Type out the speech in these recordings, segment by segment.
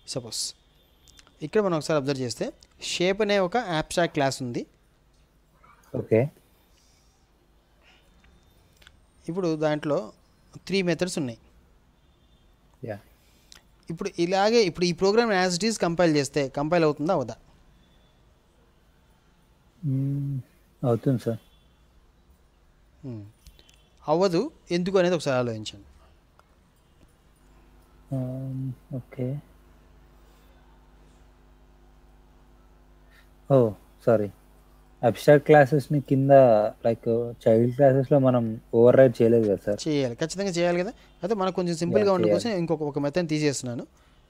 Suppose ఇక్కడ మనం ఒకసారి అబ్జర్వ్ చేస్తే షేప్ అనే ఒక యాబ్స్ట్రాక్ట్ క్లాస్ ఉంది ఓకే ఇప్పుడు దాంట్లో త్రీ మెథడ్స్ ఉన్నాయి యా ఇప్పుడు ఇలాగే ఇప్పుడు ఈ program as it is compile చేస్తే కంపైల్ అవుతుందా అవుదా అవుతుంది సార్ Hmm. అవ్వదు ఎందుకు అనేది ఒకసారి ఆలోచించండి ఓకే ఓ సారీ అబ్స్ట్రాక్ట్ క్లాసెస్ని కింద లైక్ చైల్డ్ క్లాసెస్లో మనం ఓవర్ రైడ్ చేయలేదు కదా సార్ చేయాలి ఖచ్చితంగా చేయాలి కదా అయితే మనకు కొంచెం సింపుల్గా Yeah, ఉండడం చేయాలి. కోసం ఇంకొక ఒక మెథడ్ తీసేస్తున్నాను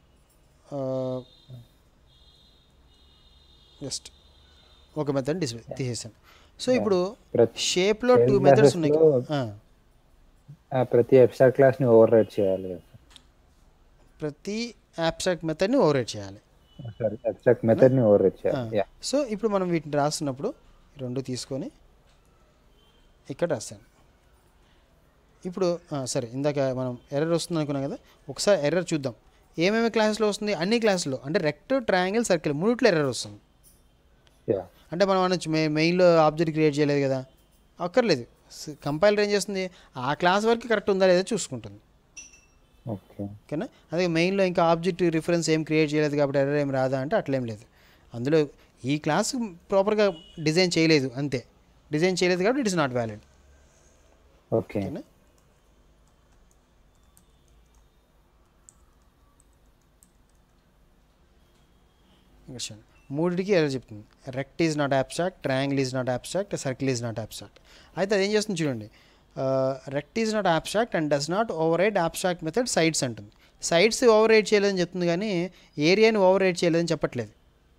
జస్ట్ ఒక మెథడ్ డిస్ప్లే తీసేసాను సో ఇప్పుడు ప్రతి షేప్లో Child టూ మెథడ్స్ ఉన్నాయి classes ఆ, ఆ, ప్రతి అబ్స్ట్రాక్ట్ క్లాస్ని ఓవర్ రైడ్ చేయాలి కదా ప్రతి యాబ్స్ట్రాక్ట్ మెథడ్ని ఓవరేట్ చేయాలి సారీ అబ్స్ట్రాక్ట్ మెథడ్ని ఓవర్ రైడ్ చేయాలి యా సో ఇప్పుడు మనం వీటిని రాస్తున్నప్పుడు ఈ రెండు తీసుకొని ఇక్కడ రాస్తాను ఇప్పుడు ఆ, సరే ఇందాక మనం ఎర్రర్ వస్తుంది అనుకున్నాం కదా ఒకసారి ఎర్రర్ చూద్దాం ఏమేమి క్లాసులో వస్తుంది అన్ని క్లాసులో అంటే రెక్ట్ ట్రయాంగిల్ సర్కిల్ మూడిట్లో ఎర్రర్ వస్తుంది యా అంటే మనం అనొచ్చు మే మెయిన్లో ఆబ్జెక్ట్ క్రియేట్ చేయలేదు కదా అక్కర్లేదు కంపైలర్ ఏం చేస్తుంది ఆ క్లాస్ వరకు కరెక్ట్ ఉందా లేదా చూసుకుంటుంది ఓకే ఓకేనా అదే మెయిన్లో ఇంకా ఆబ్జెక్ట్ రిఫరెన్స్ ఏం క్రియేట్ చేయలేదు కాబట్టి ఎర్రర్ ఏం రాదా అంటే అట్లేం లేదు అందులో ఈ క్లాస్ ప్రాపర్గా డిజైన్ చేయలేదు అంతే డిజైన్ చేయలేదు కాబట్టి it is not valid okay ఓకేనా క్వశ్చన్ మూడిటికి ఎర్రర్ చెప్తుంది rect is not abstract triangle is not abstract circle is not abstract అయితే అదేం చేస్తుంది చూడండి rect is not abstract and does not override abstract method sides అంటుంది sides override చేయలేదని చెప్తుంది కానీ ఏరియాని ఓవర్ రైడ్ చేయలేదని చెప్పట్లేదు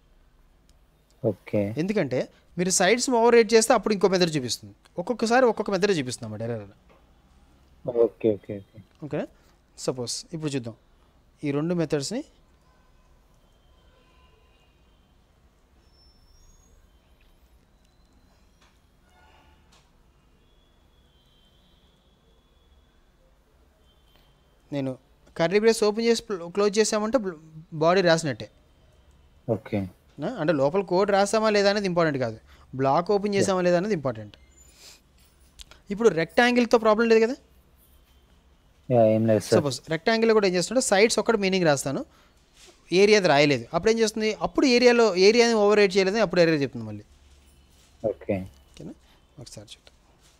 ఓకే ఎందుకంటే మీరు సైడ్స్ ఓవర్ రైడ్ చేస్తే అప్పుడు ఇంకో మెథడ్ చూపిస్తుంది ఒక్కొక్కసారి ఒక్కొక్క మెథడ్ చూపిస్తుంది అన్నమాట error okay okay okay okay suppose ఇప్పుడు చూద్దాం ఈ రెండు మెథడ్స్ని నేను కర్రీ బ్రేస్ ఓపెన్ చేసి క్లోజ్ చేసామంటే బాడీ రాసినట్టే ఓకే నా? అంటే లోపల కోడ్ రాసామా లేదా అనేది ఇంపార్టెంట్ కాదు బ్లాక్ ఓపెన్ చేసామా లేదా అనేది ఇంపార్టెంట్ ఇప్పుడు రెక్టాంగిల్తో ప్రాబ్లం లేదు కదా యా ఏం లేదు సార్ సపోజ్ రెక్టాంగిల్ కూడా ఏం చేస్తుంటే సైడ్స్ ఒక్కటి మీనింగ్ రాస్తాను ఏరియాది రాయలేదు అప్పుడు ఏం చేస్తుంది అప్పుడు ఏరియాలో ఏరియాని ఓవర్ రైడ్ చేయలేదు అప్పుడు ఏరియా చెప్తుంది మళ్ళీ ఓకే ఓకేనా ఒకసారి చూద్దాం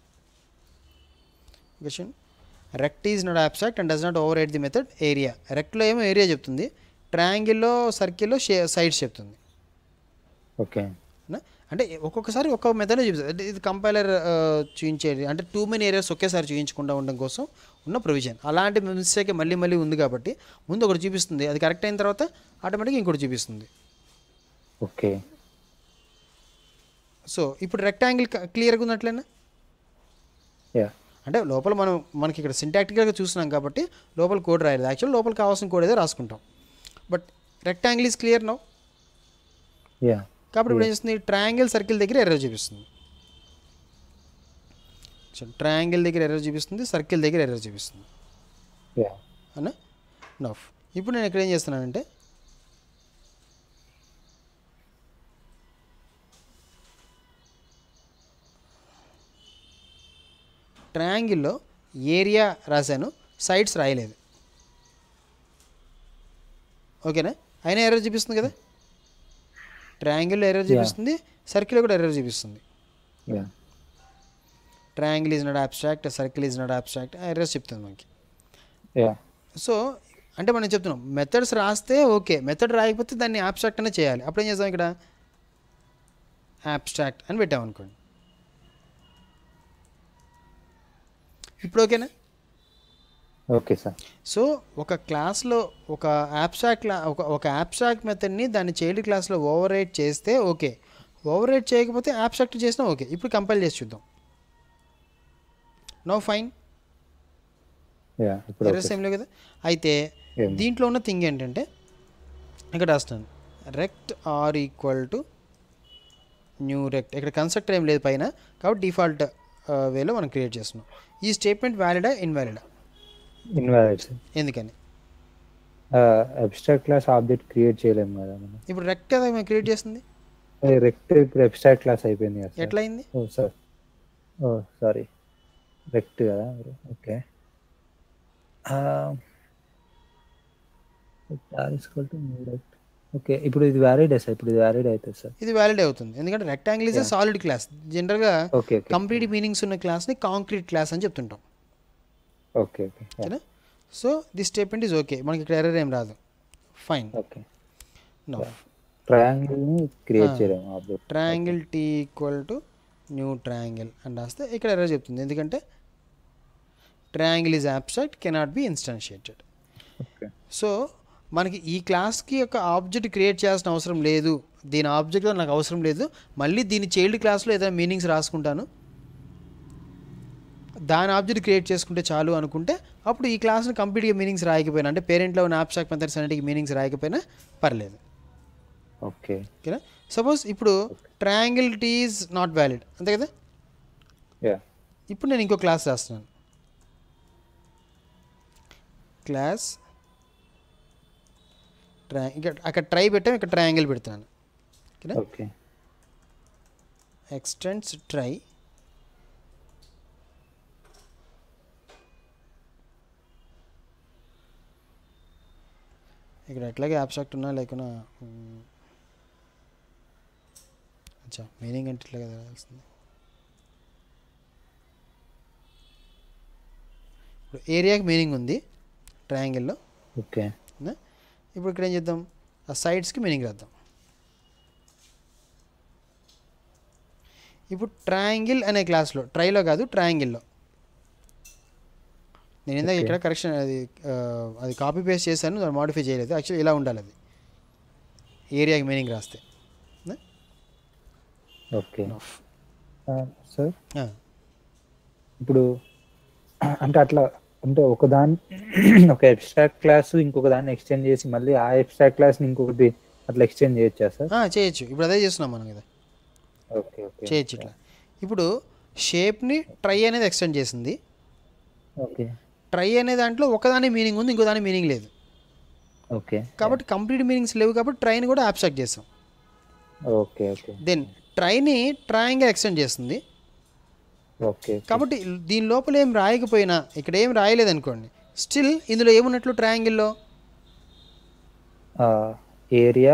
question rect is not abstract and does not override the method area రెక్ట్లో ఏమో ఏరియా చెప్తుంది ట్రయాంగిల్లో సర్కిల్లో షే సైడ్స్ చెప్తుంది ఓకే నా? అంటే ఒక్కొక్కసారి ఒక్కొక్క మెథడ్ చూపిస్తుంది అంటే ఇది కంపైలర్ చూపించేది అంటే టూ మెనీ ఏరియాస్ ఒకేసారి చూపించకుండా ఉండడం కోసం ఉన్న ప్రొవిజన్ అలాంటి మిస్టేక్ మళ్ళీ మళ్ళీ ఉంది కాబట్టి ముందు ఒకటి చూపిస్తుంది అది కరెక్ట్ అయిన తర్వాత ఆటోమేటిక్గా ఇంకోటి చూపిస్తుంది ఓకే సో ఇప్పుడు రెక్టాంగిల్ క్లియర్గా ఉన్నట్లేనా యా అంటే లోపల మనం మనకి ఇక్కడ సింటాక్టికల్గా చూస్తున్నాం కాబట్టి లోపల కోడ్ రాయలేదు యాక్చువల్ లోపల కావాల్సిన కోడ్ ఏదో రాసుకుంటాం but rectangle is clear no yeah కాబట్టి ఇప్పుడు ఏం చేస్తుంది ట్రయాంగిల్ సర్కిల్ దగ్గర ఎర్రర్ చూపిస్తుంది ట్రయాంగిల్ దగ్గర ఎర్రర్ చూపిస్తుంది సర్కిల్ దగ్గర ఎర్రర్ చూపిస్తుంది యా అనా నఫ్ ఇప్పుడు నేను ఇక్కడ ఏం చేస్తున్నానంటే ట్రయాంగిల్లో ఏరియా రాశాను సైడ్స్ రాయలేదు ఓకేనా అయినా ఎర్రర్ చూపిస్తుంది కదా ట్రయాంగిల్లో ఎర్రర్ చూపిస్తుంది సర్కిల్ కూడా ఎర్రర్ చూపిస్తుంది yeah triangle is not abstract circle is not abstract errors చెప్తుంది మనకి యా సో అంటే మనం చెప్తున్నాం మెథడ్స్ రాస్తే ఓకే మెథడ్ రాయకపోతే దాన్ని అబ్స్ట్రాక్ట్ అనే చేయాలి అప్పుడు ఏం చేస్తాం ఇక్కడ అబ్స్ట్రాక్ట్ అని పెట్టామనుకోండి ఇప్పుడు ఓకేనా ఓకే సార్ సో ఒక క్లాస్లో ఒక యాబ్స్ట్రాక్ట్ క్లా ఒక ఒక యాబ్స్ట్రాక్ట్ మెథడ్ని దాన్ని చైల్డ్ క్లాస్లో ఓవర్ రైట్ చేస్తే ఓకే ఓవర్ రైట్ చేయకపోతే యాబ్స్ట్రాక్ట్ చేసినా ఓకే ఇప్పుడు కంపైల్ చేసి చూద్దాం నో ఫైన్ యా ఇప్పుడు ఎర్రస్ ఏం లేవు కదా అయితే ఏం? దీంట్లో ఉన్న థింగ్ ఏంటంటే ఇక్కడ రాస్తాను rect R equal to new rect ఇక్కడ కన్స్ట్రక్టర్ ఏం లేదు పైన కాబట్టి డిఫాల్ట్ వేలో మనం క్రియేట్ చేస్తున్నాం ఈ స్టేట్మెంట్ వ్యాలిడా ఇన్వాలిడా ఇన్వాలిడ్ సార్ ఎందుకని అబ్స్ట్రాక్ట్ క్లాస్ ఆబ్జెక్ట్ క్రియేట్ చేయలేము కదా మనం ఇప్పుడు రెక్ట్ కదా మేము క్రియేట్ చేస్తుంది రెక్ట్ ఇప్పుడు అబ్స్ట్రాక్ట్ క్లాస్ అయిపోయింది కదా సార్ ఎట్లా అయింది ఓ సార్ ఓ సారీ రెక్ట్ కదా ఓకే రెక్ట్ ఓకే ఇప్పుడు ఇది వ్యాలిడ్ సార్ ఇప్పుడు ఇది వ్యాలిడ్ అవుతుంది సార్ ఇది వ్యాలిడ్ అవుతుంది ఎందుకంటే rectangle is a solid class జనరల్గా ఓకే ఓకే కంప్లీట్ మీనింగ్స్ ఉన్న క్లాస్ని కాంక్రీట్ క్లాస్ అని చెప్తుంటాం ఓకే ఓకే ఓకేనా so this statement is okay మనకి ఇక్కడ ఎర్రర్ ఏం రాదు ఫైన్ ఓకే నో ట్రయాంగిల్ని క్రియేట్ చేయలేము object triangle T equal to new triangle అని రాస్తే ఇక్కడ ఎర్రర్ చెప్తుంది ఎందుకంటే triangle is abstract cannot be instantiated okay so మనకి ఈ క్లాస్కి ఒక ఆబ్జెక్ట్ క్రియేట్ చేయాల్సిన అవసరం లేదు దీని ఆబ్జెక్ట్లో నాకు అవసరం లేదు మళ్ళీ దీని చైల్డ్ క్లాస్లో ఏదైనా మీనింగ్స్ రాసుకుంటాను దాని ఆబ్జెక్ట్ క్రియేట్ చేసుకుంటే చాలు అనుకుంటే అప్పుడు ఈ క్లాస్ని కంప్లీట్గా మీనింగ్స్ రాయకపోయినా అంటే పేరెంట్లో ఉన్న ఆబ్స్ట్రాక్ట్ మెథడ్స్ అన్నిటికీ మీనింగ్స్ రాయకపోయినా పర్లేదు ఓకే ఓకేనా సపోజ్ ఇప్పుడు triangle T is not valid అంతే కదా యా ఇప్పుడు నేను ఇంకో క్లాస్ రాస్తున్నాను క్లాస్ ట్రై ఇక్కడ అక్కడ ట్రై పెట్టాం ఇక్కడ ట్రయాంగిల్ పెడుతున్నాను ఓకేనా ఓకే ఎక్స్టెండ్స్ ట్రై ఇక్కడ ఎట్లాగే అబ్స్ట్రాక్ట్ ఉన్నా లేకున్నా మ్, అచ్చా మీనింగ్ అంటే ఇట్లా కదా రాయాల్సింది ఇప్పుడు ఏరియాకి మీనింగ్ ఉంది ట్రయాంగిల్లో ఓకే అవునా? ఇప్పుడు ఇక్కడ ఏం చేద్దాం ఆ సైడ్స్కి మీనింగ్ రాద్దాం ఇప్పుడు ట్రయాంగిల్ అనే క్లాస్లో ట్రైలో కాదు ట్రయాంగిల్లో నేను ఇందాక Okay. ఇక్కడ కరెక్షన్ అది ఆ, అది కాపీ పేస్ట్ చేశాను దాన్ని మాడిఫై చేయలేదు యాక్చువల్లీ ఇలా ఉండాలి అది ఏరియాకి మీనింగ్ రాస్తే ఓకే సార్ ఆ, ఇప్పుడు అంటే అట్లా అంటే ఒక దాని ఒక అబ్స్ట్రాక్ట్ క్లాస్ ఇంకొక దాన్ని ఎక్స్టెండ్ చేసి మళ్ళీ ఆ అబ్స్ట్రాక్ట్ క్లాస్ని ఇంకొకటి అట్లా ఎక్స్టెండ్ చేయొచ్చా సార్ ఆ, చేయొచ్చు ఇప్పుడు అదే చేస్తున్నాం మనం కదా ఓకే ఓకే చేయొచ్చు ఇట్లా ఇప్పుడు షేప్ని ట్రై అనేది ఎక్స్టెండ్ చేసింది ఓకే ట్రై అనే దాంట్లో ఒకదాని మీనింగ్ ఉంది ఇంకో దాని మీనింగ్ లేదు ఓకే కాబట్టి కంప్లీట్ మీనింగ్స్ లేవు కాబట్టి ట్రైన్ కూడా అబ్స్ట్రాక్ట్ చేస్తాం ఓకే ఓకే దెన్ ట్రైని ట్రయాంగిల్ ఎక్స్టెండ్ చేస్తుంది ఓకే కాబట్టి దీని లోపల ఏం రాయకపోయినా ఇక్కడ ఏం రాయలేదు అనుకోండి స్టిల్ ఇందులో ఏమున్నట్లు ట్రయాంగిల్లో ఏరియా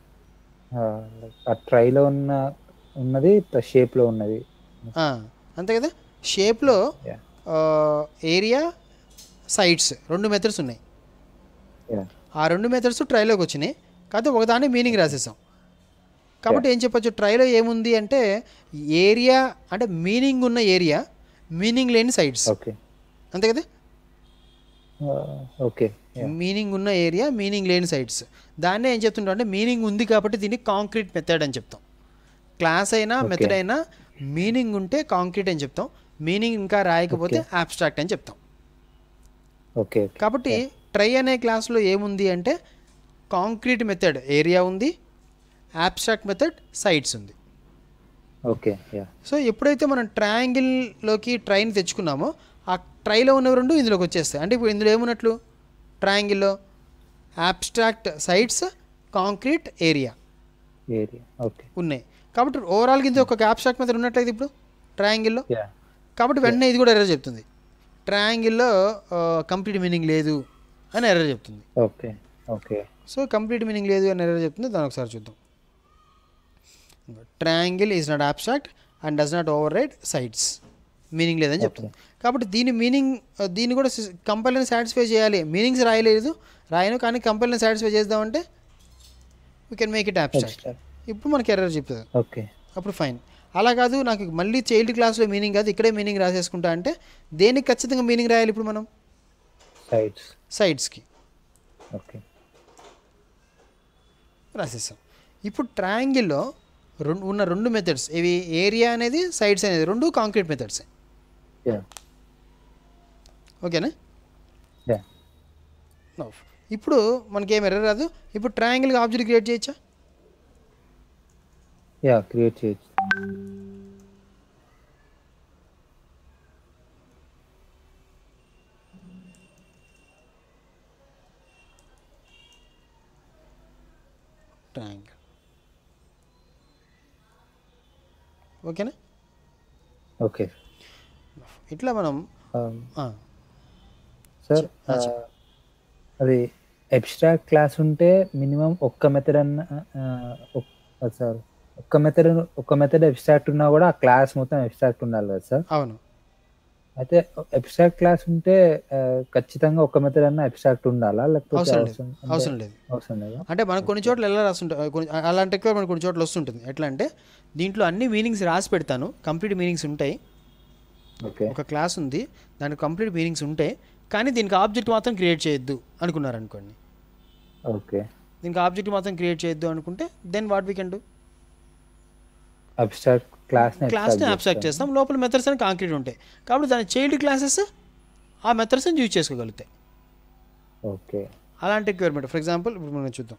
ఆ ట్రైలో ఉన్న ఉన్నది షేప్లో ఉన్నది అంతే కదా షేప్లో యా ఏరియా సైడ్స్ రెండు మెథడ్స్ ఉన్నాయి యా ఆ రెండు మెథడ్స్ ట్రైలోకి వచ్చినాయి కాకపోతే ఒకదాని మీనింగ్ రాసేసాం కాబట్టి ఏం చెప్పొచ్చు ట్రైలో ఏముంది అంటే ఏరియా అంటే మీనింగ్ ఉన్న ఏరియా మీనింగ్ లేని సైడ్స్ ఓకే అంతే కదా ఓకే మీనింగ్ ఉన్న ఏరియా మీనింగ్ లేని సైడ్స్ దాన్నే ఏం చెప్తుంటాం అంటే మీనింగ్ ఉంది కాబట్టి దీన్ని కాంక్రీట్ మెథడ్ అని చెప్తాం క్లాస్ అయినా Okay. మెథడ్ అయినా మీనింగ్ ఉంటే కాంక్రీట్ అని చెప్తాం మీనింగ్ ఇంకా రాయకపోతే అబ్స్ట్రాక్ట్ అని చెప్తాం ఓకే కాబట్టి ట్రై అనే క్లాస్లో ఏముంది అంటే కాంక్రీట్ మెథడ్ ఏరియా ఉంది అబ్స్ట్రాక్ట్ మెథడ్ సైడ్స్ ఉంది ఓకే యా సో ఎప్పుడైతే మనం ట్రయాంగిల్లోకి ట్రైన్ తెచ్చుకున్నామో ఆ ట్రైలో ఉన్న రెండు ఇందులోకి వచ్చేస్తాయి అంటే ఇప్పుడు ఇందులో ఏమున్నట్లు ట్రయాంగిల్లో abstract sides concrete area area okay ఉన్నాయి కాబట్టి ఓవరాల్గా ఇది ఒక అబ్స్ట్రాక్ట్ మెథడ్ ఉన్నట్లయితే ఇప్పుడు ట్రయాంగిల్లో యా కాబట్టి వెంటనే ఇది కూడా ఎర్రర్ చెప్తుంది ట్రయాంగిల్లో కంప్లీట్ మీనింగ్ లేదు అని ఎర్రర్ చెప్తుంది okay okay so complete meaning లేదు అని ఎర్రర్ చెప్తుంది దాని ఒకసారి చూద్దాం triangle is not abstract and does not override sides meaning లేదని చెప్తుంది కాబట్టి దీని మీనింగ్ దీన్ని కూడా కంపల్ని సాటిస్ఫై చేయాలి మీనింగ్స్ రాయలేదు రాయను కానీ కంపల్ని సాటిస్ఫై చేద్దామంటే we can make it abstract ఇప్పుడు మనకి ఎర్రర్ చెప్తుంది ఓకే అప్పుడు ఫైన్ అలా కాదు నాకు మళ్ళీ చైల్డ్ క్లాస్లో మీనింగ్ కాదు ఇక్కడే మీనింగ్ రాసేసుకుంటా అంటే దేనికి ఖచ్చితంగా మీనింగ్ రాయాలి ఇప్పుడు మనం సైడ్స్ సైడ్స్కి ఓకే రాసేసాం ఇప్పుడు ట్రయాంగిల్లో రెండు ఉన్న రెండు మెథడ్స్ ఇవి ఏరియా అనేది సైడ్స్ అనేది రెండు కాంక్రీట్ మెథడ్స్ యా ఓకేనా యా Now, ఇప్పుడు మనకి ఏం ఎర్ర రాదు ఇప్పుడు ట్రయాంగిల్గా ఆబ్జెక్ట్ క్రియేట్ చేయొచ్చా యా క్రియేట్ చేయొచ్చు ట్రయాంగిల్ ఓకేనా ఓకే ఇట్లా మనం ఆ, సార్ ఆ, చెప్పు. అది అబ్స్ట్రాక్ట్ క్లాస్ ఉంటే మినిమం ఒక్క మెథడ్ అన్న సార్ ఒక్క మెథడ్ ఒక్క మెథడ్ అబ్స్ట్రాక్ట్ ఉన్నా కూడా ఆ క్లాస్ మొత్తం అబ్స్ట్రాక్ట్ ఉండాలి కదా సార్ అవును అయితే అబ్స్ట్రాక్ట్ క్లాస్ ఉంటే ఆ, ఖచ్చితంగా ఒక్క మెథడ్ అన్న అబ్స్ట్రాక్ట్ ఉండాలా లేకపోతే అవసరం లేదు అవసరం అంటే అవసరం లేదు అవసరం లేదా అంటే మనకు కొన్ని చోట్ల ఎలా రాస్తుంటాయి కొన్ని అలాంటి ఎక్కువ మనకు కొన్ని చోట్ల వస్తుంటుంది ఎట్లా అంటే దీంట్లో అన్ని మీనింగ్స్ రాసి పెడతాను కంప్లీట్ మీనింగ్స్ ఉంటాయి ఓకే ఒక క్లాస్ ఉంది దానికి కంప్లీట్ మీనింగ్స్ ఉంటాయి కానీ దీనికి ఆబ్జెక్ట్ మాత్రం క్రియేట్ చేయొద్దు అనుకున్నారు అనుకోండి ఓకే దీనికి ఆబ్జెక్ట్ మాత్రం క్రియేట్ చేయొద్దు అనుకుంటే then what we can do abstract class క్లాస్ని అబ్స్ట్రాక్ట్ చేస్తాం లోపల మెథడ్స్ అని కాంక్రీట్ ఉంటాయి కాబట్టి దాని చైల్డ్ క్లాసెస్ ఆ మెథడ్స్ని యూజ్ చేసుకోగలుగుతాయి ఓకే అలాంటి రిక్వైర్మెంట్ ఫర్ ఎగ్జాంపుల్ ఇప్పుడు మనం చూద్దాం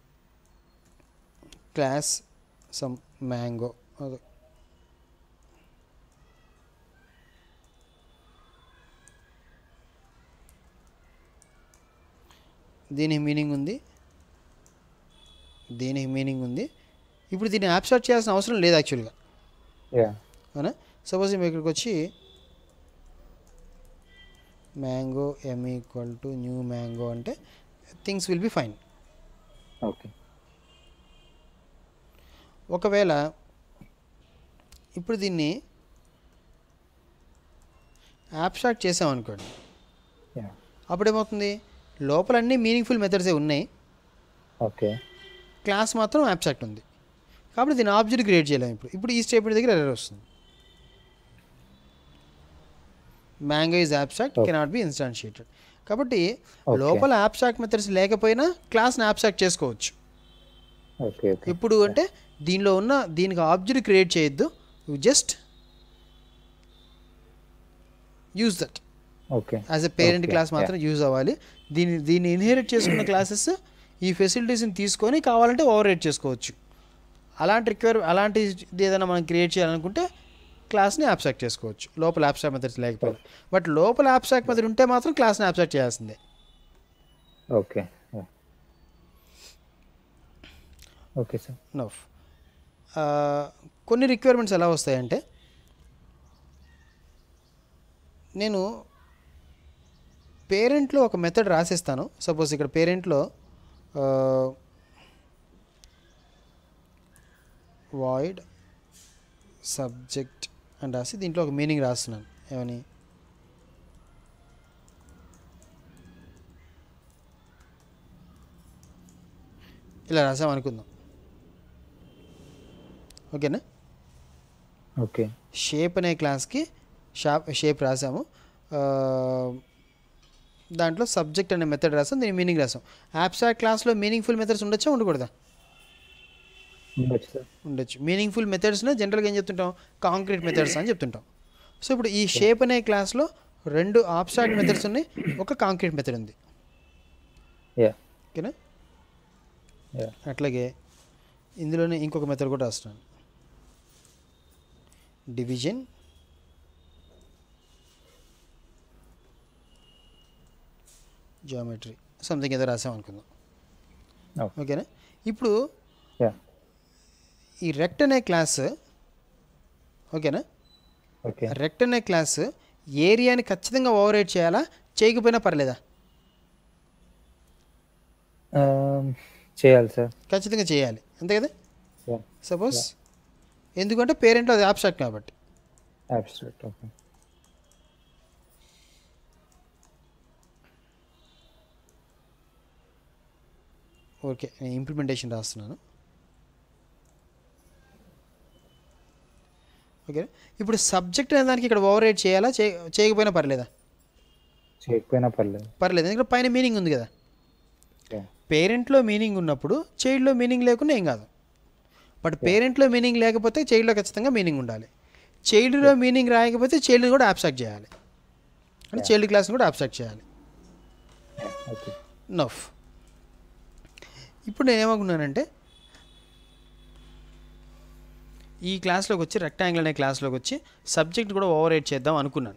క్లాస్ సమ్ మ్యాంగో దీనికి మీనింగ్ ఉంది దీనికి మీనింగ్ ఉంది ఇప్పుడు దీన్ని యాబ్స్ట్రాక్ట్ చేయాల్సిన అవసరం లేదు యాక్చువల్గా యా అవునా సపోజ్ మేము ఇక్కడికి వచ్చి mango M equal to new mango అంటే things will be fine okay ఒకవేళ ఇప్పుడు దీన్ని యాబ్స్ట్రాక్ట్ చేసామనుకోండి యా అప్పుడు ఏమవుతుంది లోపల అన్ని మీనింగ్ఫుల్ మెథడ్సే ఉన్నాయి ఓకే క్లాస్ మాత్రం యాబ్స్ట్రాక్ట్ ఉంది కాబట్టి దీన్ని ఆబ్జెక్ట్ క్రియేట్ చేయలేము ఇప్పుడు ఇప్పుడు ఈ స్టేట్మెంట్ దగ్గర ఎర్రర్ వస్తుంది mango is abstract Okay. Cannot be instantiated కాబట్టి Okay. లోపల యాబ్స్ట్రాక్ట్ మెథడ్స్ లేకపోయినా క్లాస్ని యాబ్స్ట్రాక్ట్ చేసుకోవచ్చు ఓకే ఓకే ఇప్పుడు అంటే దీనిలో ఉన్న దీనికి ఆబ్జెక్ట్ క్రియేట్ చేయొద్దు you just use that okay as a parent Okay, class మాత్రం యూజ్ అవ్వాలి దీన్ని దీన్ని ఇన్హెరిట్ చేసుకున్న క్లాసెస్ ఈ ఫెసిలిటీస్ని తీసుకొని కావాలంటే ఓవర్ రేట్ చేసుకోవచ్చు అలాంటి రిక్వైర్ అలాంటి ఏదైనా మనం క్రియేట్ చేయాలనుకుంటే క్లాస్ని యాబ్స్ట్రాక్ట్ చేసుకోవచ్చు లోపల యాబ్స్ట్రాక్ట్ మెథడ్స్ లేకపోతే బట్ లోపల యాబ్స్ట్రాక్ట్ మెథడ్ ఉంటే మాత్రం క్లాస్ని యాబ్స్ట్రాక్ట్ చేయాల్సిందే ఓకే ఓకే సార్ నవ్ కొన్ని రిక్వైర్మెంట్స్ ఎలా వస్తాయంటే నేను పేరెంట్లో ఒక మెథడ్ రాసిస్తాను సపోజ్ ఇక్కడ పేరెంట్లో వాయిడ్ సబ్జెక్ట్ అని రాసి దీంట్లో ఒక మీనింగ్ రాస్తున్నాను ఏమని ఇలా రాసాం అనుకుందాం ఓకేనా ఓకే షేప్ అనే క్లాస్కి షాప్ షేప్ రాసాము ఆ, దాంట్లో సబ్జెక్ట్ అనే మెథడ్ రాసాం దీని మీనింగ్ రాసాం యాబ్స్ట్రాక్ట్ క్లాస్లో మీనింగ్ఫుల్ మెథడ్స్ ఉండొచ్చా ఉండకూడదా ఉండొచ్చు సార్ ఉండొచ్చు మీనింగ్ఫుల్ మెథడ్స్నే జనరల్గా ఏం చెప్తుంటాం కాంక్రీట్ మెథడ్స్ అని చెప్తుంటాం సో ఇప్పుడు ఈ షేప్ అనే క్లాస్లో రెండు ఆబ్స్ట్రాక్ట్ మెథడ్స్ ఉన్నాయి ఒక కాంక్రీట్ మెథడ్ ఉంది యా ఓకేనా యా అట్లాగే ఇందులోనే ఇంకొక మెథడ్ కూడా రాస్తున్నాను డివిజన్ జామెట్రీ సంథింగ్ ఏదో రాసాం అనుకుందాం ఓకే ఓకేనా ఇప్పుడు యా ఈ రెక్ట్ అనే క్లాస్ ఓకేనా ఓకే రెక్ట్ అనే క్లాస్ ఏరియాని ఖచ్చితంగా ఓవర్ చేయాలా చేయకపోయినా పర్లేదా చేయాలి సార్ ఖచ్చితంగా చేయాలి అంతే కదా యా సపోజ్ ఎందుకంటే పేరెంట్లో అది ఆబ్స్ట్రాక్ట్ కాబట్టి అబ్స్ట్రాక్ట్ ఓకే ఓకే నేను ఇంప్లిమెంటేషన్ రాస్తున్నాను ఓకే ఇప్పుడు సబ్జెక్ట్ అనే దానికి ఇక్కడ ఓవర్ చేయాలా చే చేయకపోయినా పర్లేదా చేయకపోయినా పర్లేదు పర్లేదు ఎందుకంటే పైన మీనింగ్ ఉంది కదా యా పేరెంట్లో మీనింగ్ ఉన్నప్పుడు చైల్డ్లో మీనింగ్ లేకుండా ఏం కాదు బట్ పేరెంట్లో మీనింగ్ లేకపోతే చైల్డ్లో ఖచ్చితంగా మీనింగ్ ఉండాలి చైల్డ్లో మీనింగ్ రాయకపోతే చైల్డ్ని కూడా అబ్స్ట్రాక్ట్ చేయాలి అంటే చైల్డ్ క్లాస్ని కూడా అబ్స్ట్రాక్ట్ చేయాలి ఓకే నఫ్ ఇప్పుడు నేను ఏమనుకున్నానంటే ఈ క్లాస్లోకి వచ్చి రెక్టాంగిల్ అనే క్లాస్లోకి వచ్చి సబ్జెక్ట్ కూడా ఓవర్ చేద్దాం అనుకున్నాను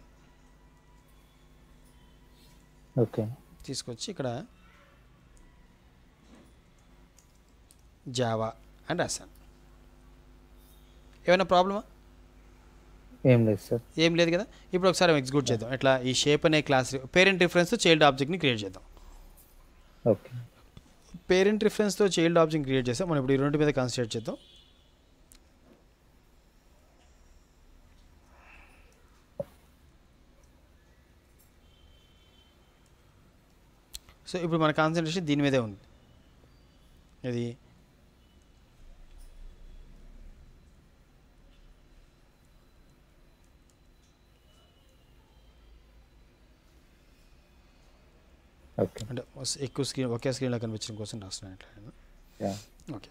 ఓకే తీసుకొచ్చి ఇక్కడ జావా అని రాశాను ఏమైనా ప్రాబ్లమా ఏం లేదు సార్ ఏం లేదు కదా ఇప్పుడు ఒకసారి ఎగ్జిక్యూట్ చేద్దాం ఇట్లా ఈ షేప్ అనే క్లాస్ పేరెంట్ రిఫరెన్స్ చైల్డ్ ఆబ్జెక్ట్ని క్రియేట్ చేద్దాం ఓకే పేరెంట్ రిఫరెన్స్తో చైల్డ్ ఆబ్జెక్ట్ క్రియేట్ చేస్తాం మనం ఇప్పుడు ఈ రెండు మీద కాన్సన్ట్రేట్ చేద్దాం సో ఇప్పుడు మన కాన్సన్ట్రేషన్ దీని మీదే ఉంది ఇది ఓకే అంటే ఎక్కువ స్క్రీన్ ఒకే స్క్రీన్లో కనిపించడం కోసం రాస్తున్నాను ఇట్లా నేను. యా ఓకే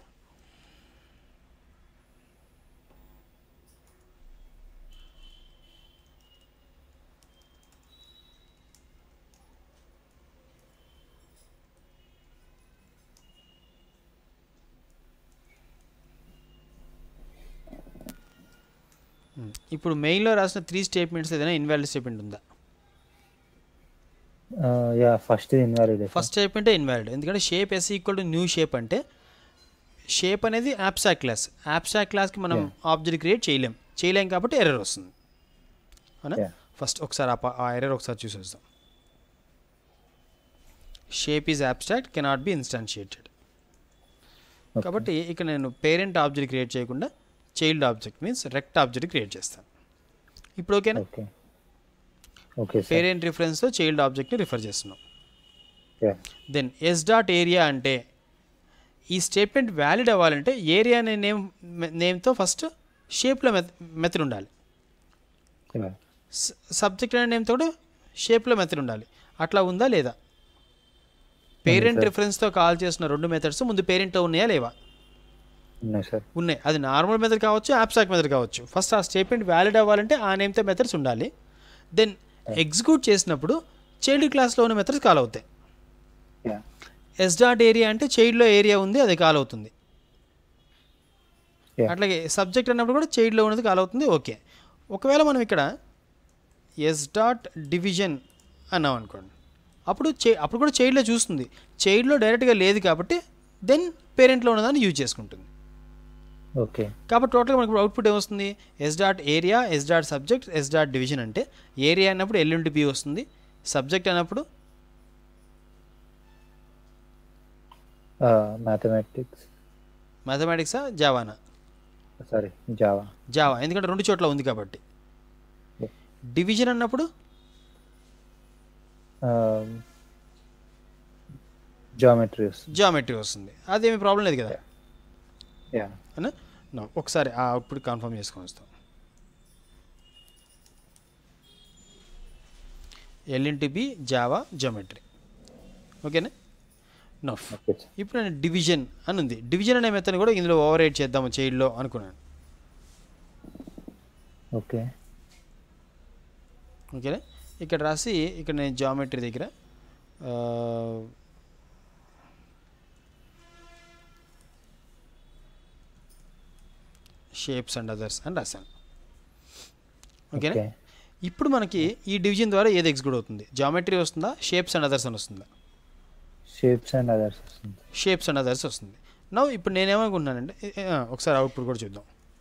మ్మ్. ఇప్పుడు మెయిన్లో రాసిన త్రీ స్టేట్మెంట్స్ ఏదైనా ఇన్వాలిడ్ స్టేట్మెంట్ ఉందా యా ఫస్ట్ ఇన్వాలిడ్ ఫస్ట్ స్టేట్మెంటే ఇన్వాలిడ్ ఎందుకంటే shape S equal to new shape అంటే షేప్ అనేది యాప్సాక్ క్లాస్ యాప్సాక్ క్లాస్కి మనం ఆబ్జెక్ట్ క్రియేట్ చేయలేం చేయలేం కాబట్టి ఎర్రర్ వస్తుంది అవునా Yeah. ఫస్ట్ ఒకసారి ఆ ప- ఆ ఎర్రర్ ఒకసారి చూసి వస్తాం shape is abstract cannot be instantiated కాబట్టి ఇక్కడ నేను పేరెంట్ ఆబ్జెక్ట్ క్రియేట్ చేయకుండా child object means rect object create చేస్తాను ఇప్పుడు ఓకేనా ఓకే ఓకే సార్ పేరెంట్ రిఫరెన్స్తో చైల్డ్ ఆబ్జెక్ట్ని రిఫర్ చేస్తున్నాం yeah then S dot area అంటే ఈ స్టేట్మెంట్ వ్యాలిడ్ అవ్వాలంటే ఏరియా అనే నేమ్ నేమ్తో ఫస్ట్ షేప్లో మెథ మెథడ్ ఉండాలి యా సబ్జెక్ట్ అనే నేమ్తో కూడా షేప్లో మెథడ్ ఉండాలి అట్లా ఉందా లేదా పేరెంట్ sir. రిఫరెన్స్తో కాల్ చేసిన రెండు మెథడ్స్ ముందు పేరెంట్లో ఉన్నాయా లేవా ఉన్నాయి సార్ ఉన్నాయి అది నార్మల్ మెథడ్ కావచ్చు యాప్సాక్ మెథడ్ కావచ్చు ఫస్ట్ ఆ స్టేట్మెంట్ వ్యాలిడ్ అవ్వాలంటే ఆ నేమ్తో మెథడ్స్ ఉండాలి దెన్ ఎగ్జిక్యూట్ చేసినప్పుడు చైల్డ్ క్లాస్లో ఉన్న మెథడ్స్ కాల్ అవుతాయి యా ఎస్ డాట్ ఏరియా అంటే చైల్డ్లో ఏరియా ఉంది అది కాల్ అవుతుంది Yeah. అట్లాగే సబ్జెక్ట్ అన్నప్పుడు కూడా చైల్డ్లో ఉన్నది కాల్ అవుతుంది ఓకే ఒకవేళ మనం ఇక్కడ ఎస్ డాట్ డివిజన్ అన్నాం అనుకోండి అప్పుడు చే అప్పుడు కూడా చైల్డ్లో చూస్తుంది చైల్డ్లో డైరెక్ట్గా లేదు కాబట్టి దెన్ పేరెంట్లో ఉన్నదాన్ని యూజ్ చేసుకుంటుంది ఓకే కాబట్టి టోటల్గా మనకు అవుట్పుట్ ఏమొస్తుంది S dot area S dot subject S dot division అంటే ఏరియా అన్నప్పుడు ఎల్ ఇంటూ బి వస్తుంది సబ్జెక్ట్ అన్నప్పుడు మ్యాథమెటిక్స్ మ్యాథమెటిక్సా జావానా సారీ జావా జావా ఎందుకంటే రెండు చోట్ల ఉంది కాబట్టి Yeah. డివిజన్ అన్నప్పుడు జామెట్రీ వస్తుంది జామెట్రీ వస్తుంది అదేమి ప్రాబ్లం లేదు కదా యా అన్నా No, ఒకసారి ఆ అవుట్పుట్ కన్ఫర్మ్ చేసుకొని వస్తాం ఎల్ఎన్టీ బి జావా జామెట్రీ ఓకేనా నో ఓకే సార్ ఇప్పుడు నేను డివిజన్ అని ఉంది డివిజన్ అనే మెథడ్ కూడా ఇందులో ఓవర్ రైడ్ చేద్దాము చైల్డ్లో అనుకున్నాను ఓకే ఓకేనా ఇక్కడ రాసి ఇక్కడ నేను జామెట్రీ దగ్గర ఆ, షేప్స్ అండ్ అదర్స్ అని రాశాను ఓకేనా ఓకే ఇప్పుడు మనకి ఈ డివిజన్ ద్వారా ఏది ఎగ్జిక్యూట్ అవుతుంది జామెట్రీ వస్తుందా షేప్స్ అండ్ అదర్స్ అని వస్తుందా షేప్స్ అండ్ అదర్స్ వస్తుంది షేప్స్ అండ్ అదర్స్ వస్తుంది నవ్వు ఇప్పుడు నేనేమనుకుంటున్నానంటే ఏ, ఆ, ఒకసారి అవుట్పుట్ కూడా చూద్దాం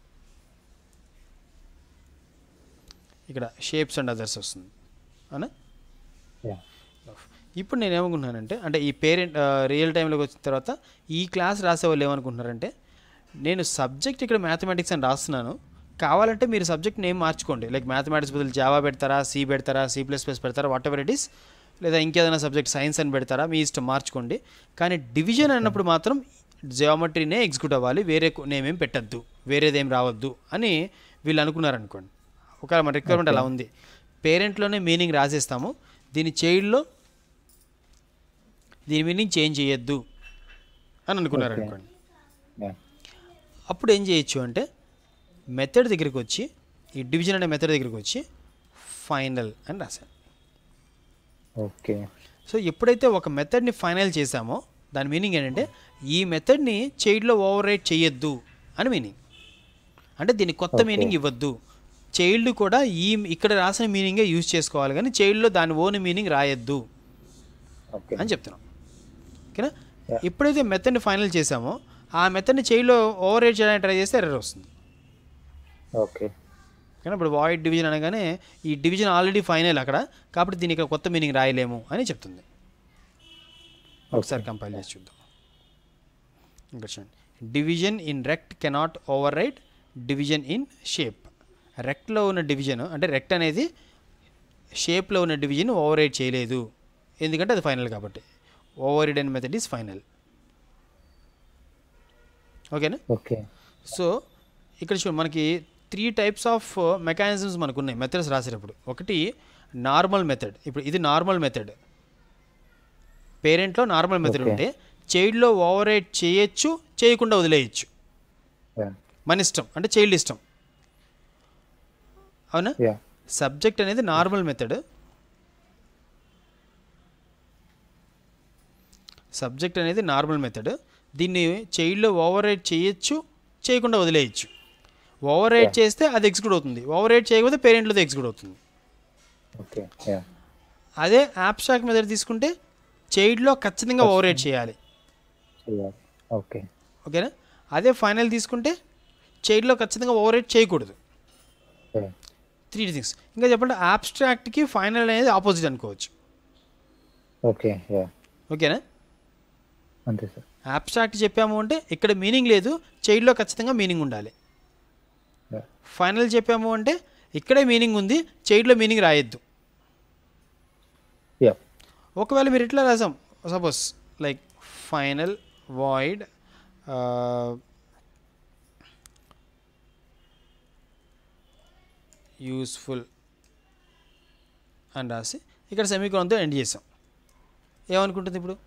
ఇక్కడ షేప్స్ అండ్ అదర్స్ వస్తుంది అవునా యా ఇప్పుడు నేను ఏమనుకుంటున్నానంటే అంటే ఈ పేరెంట్ రియల్ టైంలోకి వచ్చిన తర్వాత ఈ క్లాస్ రాసే వాళ్ళు ఏమనుకుంటున్నారంటే నేను సబ్జెక్ట్ ఇక్కడ మ్యాథమెటిక్స్ అని రాస్తున్నాను కావాలంటే మీరు సబ్జెక్ట్ నేమ్ మార్చుకోండి లైక్ మ్యాథమెటిక్స్ బదులు జావా పెడతారా సి పెడతారా సి ప్లస్ ప్లస్ పెడతారా వాట్ ఎవర్ ఇట్ ఈస్ లేదా ఇంకేదైనా సబ్జెక్ట్ సైన్స్ అని పెడతారా మీ ఇష్టం మార్చుకోండి కానీ డివిజన్ అన్నప్పుడు మాత్రం జియోమెట్రీనే ఎగ్జిక్యూట్ అవ్వాలి వేరే నేమ్ ఏం పెట్టద్దు వేరేదేం రావద్దు అని వీళ్ళు అనుకున్నారనుకోండి ఒకవేళ మన రిక్వైర్మెంట్ అలా ఉంది పేరెంట్లోనే మీనింగ్ రాసేస్తాము దీని చైల్డ్లో దీని మీనింగ్ చేంజ్ చేయొద్దు అని అనుకున్నారు Okay. అనుకోండి యా అప్పుడు ఏం చేయొచ్చు అంటే మెథడ్ దగ్గరికి వచ్చి ఈ డివిజన్ అనే మెథడ్ దగ్గరికి వచ్చి ఫైనల్ అని రాశాను ఓకే సో ఎప్పుడైతే ఒక మెథడ్ని ఫైనల్ చేసామో దాని మీనింగ్ ఏంటంటే ఈ మెథడ్ని చైల్డ్లో ఓవర్ రైట్ చేయొద్దు అని మీనింగ్ అంటే దీనికి కొత్త Okay. మీనింగ్ ఇవ్వద్దు చైల్డ్ కూడా ఈ ఇక్కడ రాసిన మీనింగే యూజ్ చేసుకోవాలి కానీ చైల్డ్లో దాని ఓన్ మీనింగ్ రాయొద్దు ఓకే అని చెప్తున్నాం ఓకేనా Yeah. ఎప్పుడైతే మెథడ్ని ఫైనల్ చేసామో ఆ మెథడ్ని చైల్డ్లో ఓవర్ రేట్ చేయడానికి ట్రై చేస్తే ఎర్రర్ వస్తుంది ఓకే కానీ ఇప్పుడు వాయిడ్ డివిజన్ అనగానే ఈ డివిజన్ ఆల్రెడీ ఫైనల్ అక్కడ కాబట్టి దీనికి ఇక్కడ కొత్త మీనింగ్ రాయలేము అని చెప్తుంది ఒకసారి కంపైల్ చేసి చూద్దాం ఇంకా చూడండి division in rect cannot override division in shape రెక్ట్లో ఉన్న డివిజన్ అంటే రెక్ట్ అనేది షేప్లో ఉన్న డివిజన్ ఓవర్ రైట్ చేయలేదు ఎందుకంటే అది ఫైనల్ కాబట్టి ఓవర్ రైడ్ అనే మెథడ్ ఈజ్ ఫైనల్ ఓకేనా ఓకే సో ఇక్కడ చూడండి మనకి త్రీ టైప్స్ ఆఫ్ మెకానిజమ్స్ మనకు ఉన్నాయి మెథడ్స్ రాసేటప్పుడు ఒకటి నార్మల్ మెథడ్ ఇప్పుడు ఇది నార్మల్ మెథడ్ పేరెంట్లో నార్మల్ మెథడ్ Okay. ఉంటే చైల్డ్లో ఓవర్ రైట్ చేయొచ్చు చేయకుండా వదిలేయచ్చు యా మన ఇష్టం అంటే చైల్డ్ ఇష్టం అవునా యా సబ్జెక్ట్ అనేది నార్మల్ మెథడ్ సబ్జెక్ట్ అనేది నార్మల్ మెథడ్ దీన్ని చైల్డ్లో ఓవర్ రైట్ చేయొచ్చు చేయకుండా వదిలేయచ్చు ఓవర్ రైట్ Yeah. చేస్తే అది ఎగ్జిక్యూట్ అవుతుంది ఓవర్ రైట్ చేయకపోతే పేరెంట్లో ఎగ్జిక్యూట్ అవుతుంది ఓకే యా అదే యాబ్స్ట్రాక్ట్ మెథడ్ తీసుకుంటే చైల్డ్లో ఖచ్చితంగా ఓవర్ రైట్ చేయాలి చేయాలి ఓకే ఓకేనా అదే ఫైనల్ తీసుకుంటే చైల్డ్లో ఖచ్చితంగా ఓవర్ రైట్ చేయకూడదు యా త్రీ థింగ్స్ ఇంకా చెప్పండి యాబ్స్ట్రాక్ట్కి ఫైనల్ అనేది ఆపోజిట్ అనుకోవచ్చు ఓకే యా ఓకేనా అంతే సార్ యాబ్స్ట్రాక్ట్ చెప్పాము అంటే ఇక్కడ మీనింగ్ లేదు చైల్డ్లో ఖచ్చితంగా మీనింగ్ ఉండాలి యా ఫైనల్ చెప్పాము అంటే ఇక్కడే మీనింగ్ ఉంది చైల్డ్లో మీనింగ్ రాయొద్దు యా ఒకవేళ మీరు ఇట్లా రాసాం suppose like final void useful అని రాసి ఇక్కడ సెమీకోన్తో ఎండ్ చేసాం ఏమనుకుంటుంది ఇప్పుడు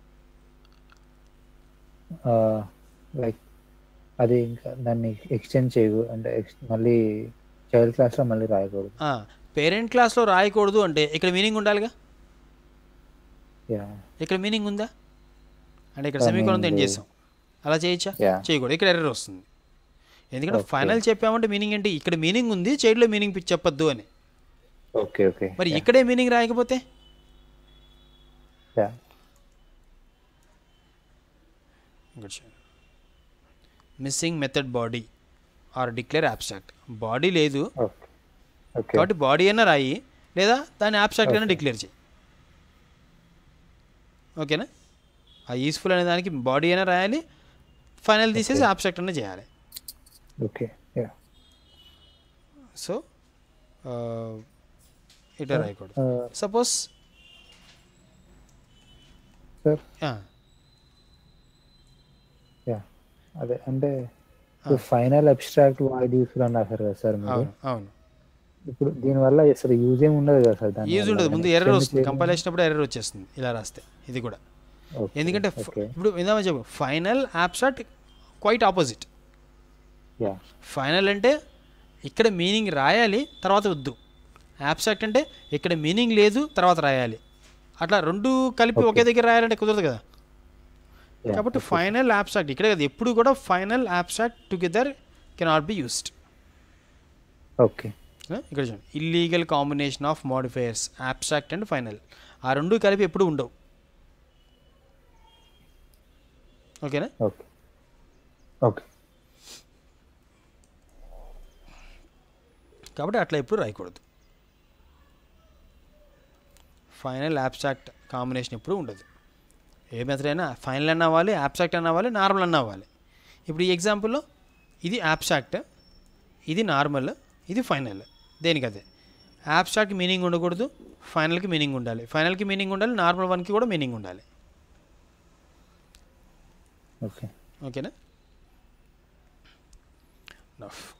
లైక్ అది ఇంకా దాన్ని ఎక్స్టెండ్ చేయవు అంటే ex- మళ్ళీ చైల్డ్ క్లాస్లో మళ్ళీ రాయకూడదు పేరెంట్ క్లాస్లో రాయకూడదు అంటే ఇక్కడ మీనింగ్ ఉండాలిగా యా ఇక్కడ మీనింగ్ ఉందా అంటే ఇక్కడ ఆ, సెమీకోన్తో ఎండ్ meaning చేసాం అలా చేయొచ్చా Yeah. చేయకూడదు ఇక్కడ ఎర్రర్ వస్తుంది ఎందుకంటే Okay. ఫైనల్ చెప్పామంటే మీనింగ్ ఏంటి ఇక్కడ మీనింగ్ ఉంది చైల్డ్లో మీనింగ్ చెప్పొద్దు అని ఓకే ఓకే మరి ఇక్కడే మీనింగ్ రాయకపోతే yeah missing method body or declare abstract body లేదు ఓకే ఓకే కాబట్టి బాడీ అయినా రాయి లేదా దాన్ని అబ్స్ట్రాక్ట్ అయినా డిక్లేర్ చేయి ఓకేనా ఆ యూస్ఫుల్ అనే దానికి బాడీ అయినా రాయాలి ఫైనల్ తీసేసి Okay. అబ్స్ట్రాక్ట్ అయినా చేయాలి ఓకే యా సో ఇట్లా రాయకూడదు సపోజ్ సార్ యా అదే అంటే ఫైనల్ అబ్స్ట్రాక్ట్ వాయిడ్ యూస్ఫుల్ అని రాశారు కదా సార్ మీరు అవును అవును ఇప్పుడు దీనివల్ల అసలు యూజ్ ఏమి ఉండదు కదా సార్ దాని యూజ్ వల్ల. ఉండదు ముందు దాన్ని ఎర్రర్ extend వస్తుంది చేయడం- కంపైల్ చేసినప్పుడు ఎర్రర్ వచ్చేస్తుంది ఇలా రాస్తే ఇది కూడా ఓకే, ఎందుకంటే ఫ- ఓకే ఇప్పుడు ఇందామని చెప్పు final abstract quite opposite yeah final అంటే ఇక్కడ మీనింగ్ రాయాలి తర్వాత వద్దు యాబ్స్ట్రాక్ట్ అంటే ఇక్కడ మీనింగ్ లేదు తర్వాత రాయాలి అట్లా రెండు కలిపి ఒకే దగ్గర రాయాలంటే కుదరదు కదా యా, కాబట్టి ఓకే. ఫైనల్ యాబ్స్ట్రాక్ట్ ఇక్కడే కదా ఎప్పుడు కూడా final abstract together cannot be used okay ఇక్కడ చూడండి illegal combination of modifiers abstract and final ఆ రెండు కలిపి ఎప్పుడు ఉండవు ఓకేనా ఓకే ఓకే కాబట్టి అట్లా ఎప్పుడు రాయకూడదు ఫైనల్ యాబ్స్ట్రాక్ట్ కాంబినేషన్ ఎప్పుడు ఉండదు ఏ మెథడ్ అయినా ఫైనల్ అన్న అవ్వాలి యాబ్స్ట్రాక్ట్ అన్న అవ్వాలి నార్మల్ అన్న అవ్వాలి ఇప్పుడు ఈ ఎగ్జాంపుల్లో ఇది యాబ్స్ట్రాక్ట్ ఇది నార్మల్ ఇది ఫైనల్ దేనికి అదే యాబ్స్ట్రాక్ట్ మీనింగ్ ఉండకూడదు ఫైనల్కి మీనింగ్ ఉండాలి ఫైనల్కి మీనింగ్ ఉండాలి నార్మల్ వన్కి కూడా మీనింగ్ ఉండాలి ఓకే ఓకేనా నఫ్